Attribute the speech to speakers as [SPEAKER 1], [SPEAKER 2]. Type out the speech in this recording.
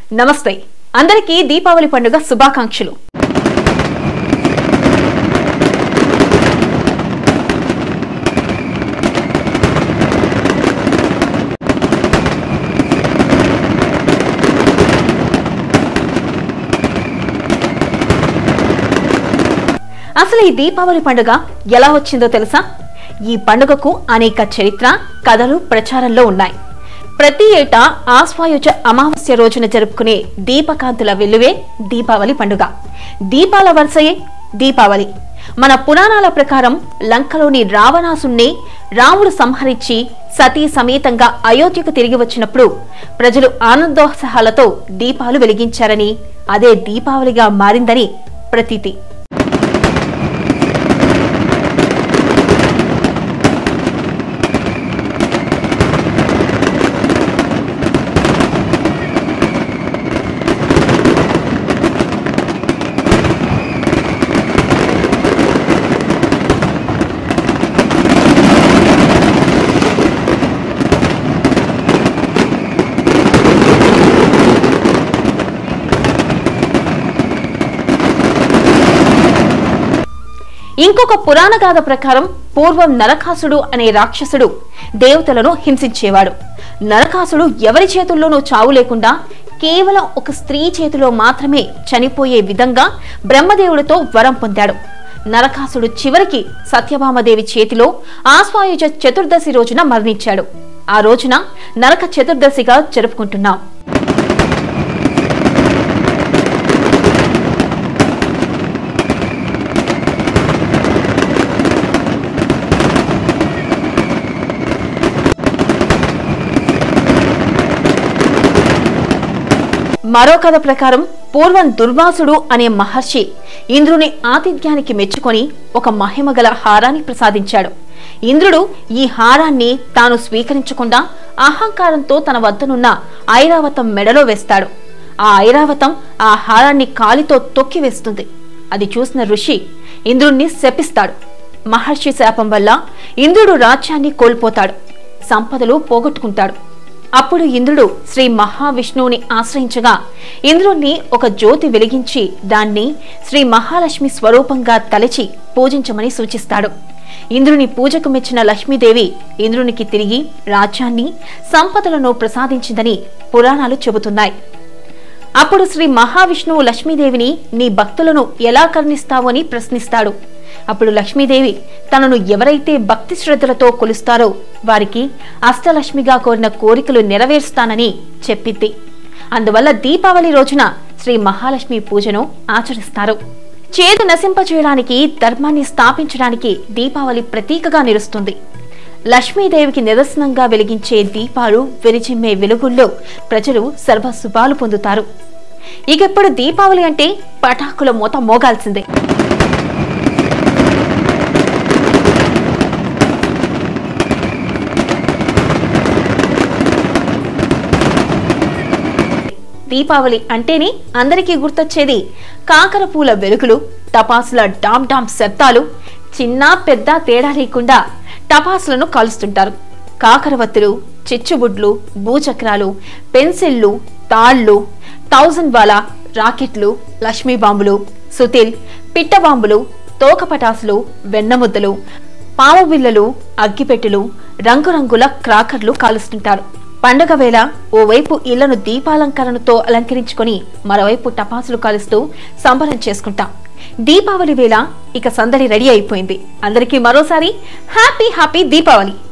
[SPEAKER 1] నమస్తే అందరికీ దీపావళి పండుగ శుభాకాంక్షలు అసలు ఈ దీపావళి పండుగ ఎలా వచ్చిందో తెలుసా ఈ పండుగకు అనేక చరిత్ర కథలు ప్రచారంలో ఉన్నాయి ప్రతి ఏటా ఆశ్వాయుజ అమావాస్య రోజున జరుపుకునే దీపకాంతుల వెల్లువే దీపావళి పండుగ దీపాల వరుసయే దీపావళి మన పురాణాల ప్రకారం లంకలోని రావణాసుణ్ణి రాముడు సంహరించి సతీ సమేతంగా అయోధ్యకు తిరిగి వచ్చినప్పుడు ప్రజలు ఆనందోత్సాహాలతో దీపాలు వెలిగించారని అదే దీపావళిగా మారిందని ప్రతీతి ఇంకొక పురాణ గాథ ప్రకారం పూర్వం నరకాసుడు అనే రాక్షసుడు దేవతలను హింసించేవాడు నరకాసుడు ఎవరి చేతుల్లోనూ చావు లేకుండా కేవలం ఒక స్త్రీ చేతిలో మాత్రమే చనిపోయే విధంగా బ్రహ్మదేవుడితో వరం పొందాడు నరకాసుడు చివరికి సత్యభామదేవి చేతిలో ఆశ్వాయుజ చతుర్దశి రోజున మరణించాడు ఆ రోజున నరక చతుర్దశిగా జరుపుకుంటున్నాం మరో కథ ప్రకారం పూర్వం దుర్వాసుడు అనే మహర్షి ఇంద్రుని ఆతిథ్యానికి మెచ్చుకొని ఒక మహిమగల హారాన్ని ప్రసాదించాడు ఇంద్రుడు ఈ హారాన్ని తాను స్వీకరించకుండా అహంకారంతో తన వద్దనున్న ఐరావతం మెడలో వేస్తాడు ఆ ఐరావతం ఆ హారాన్ని కాలితో తొక్కివేస్తుంది అది చూసిన ఋషి ఇంద్రుణ్ణి శపిస్తాడు మహర్షి శాపం వల్ల ఇంద్రుడు రాజ్యాన్ని కోల్పోతాడు సంపదలు పోగొట్టుకుంటాడు అప్పుడు ఇంద్రుడు శ్రీ మహావిష్ణువుని ఆశ్రయించగా ఇంద్రుణ్ణి ఒక జ్యోతి వెలిగించి దాన్ని శ్రీ మహాలక్ష్మి స్వరూపంగా తలచి పూజించమని సూచిస్తాడు ఇంద్రుని పూజకు మెచ్చిన లక్ష్మీదేవి ఇంద్రునికి తిరిగి రాజ్యాన్ని సంపదలను ప్రసాదించిందని పురాణాలు చెబుతున్నాయి అప్పుడు శ్రీ మహావిష్ణువు లక్ష్మీదేవిని నీ భక్తులను ఎలా కరుణిస్తావు అని ప్రశ్నిస్తాడు అప్పుడు లక్ష్మీదేవి తనను ఎవరైతే భక్తి శ్రద్ధలతో కొలుస్తారో వారికి అష్టలక్ష్మిగా కోరిన కోరికలు నెరవేరుస్తానని చెప్పింది అందువల్ల దీపావళి రోజున శ్రీ మహాలక్ష్మి పూజను ఆచరిస్తారు చేదు నశింపచేయడానికి ధర్మాన్ని స్థాపించడానికి దీపావళి ప్రతీకగా నిలుస్తుంది లక్ష్మీదేవికి నిదర్శనంగా వెలిగించే దీపాలు వెలిచిమ్మే వెలుగుల్లో ప్రజలు సర్వశుభాలు పొందుతారు ఇకెప్పుడు దీపావళి అంటే పటాకుల మూత మోగాల్సిందే దీపావళి అంటేనే అందరికీ గుర్తొచ్చేది కాకర పూల వెలుగులు టపాసుల డామ్ డామ్ శబ్దాలు చిన్న పెద్ద తేడా లేకుండా టపాసులను కాలుస్తుంటారు కాకరవత్తులు చిచ్చుబుడ్లు భూచక్రాలు పెన్సిళ్ళు తాళ్లు థౌజండ్ వాలా రాకెట్లు లక్ష్మీ బాంబులు సుతిల్ పిట్ట బాంబులు తోక పటాసులు వెన్నముద్దలు పాము బిళ్ళలు అగ్గిపెట్టెలు రంగురంగుల క్రాకర్లు కాలుస్తుంటారు పండగ వేళ ఓవైపు ఇళ్లను దీపాలంకరణతో అలంకరించుకొని మరోవైపు టపాసులు కాలుస్తూ సంబరం చేసుకుంటాం దీపావళి వేళ ఇక సందడి రెడీ అయిపోయింది అందరికీ మరోసారి హ్యాపీ హ్యాపీ దీపావళి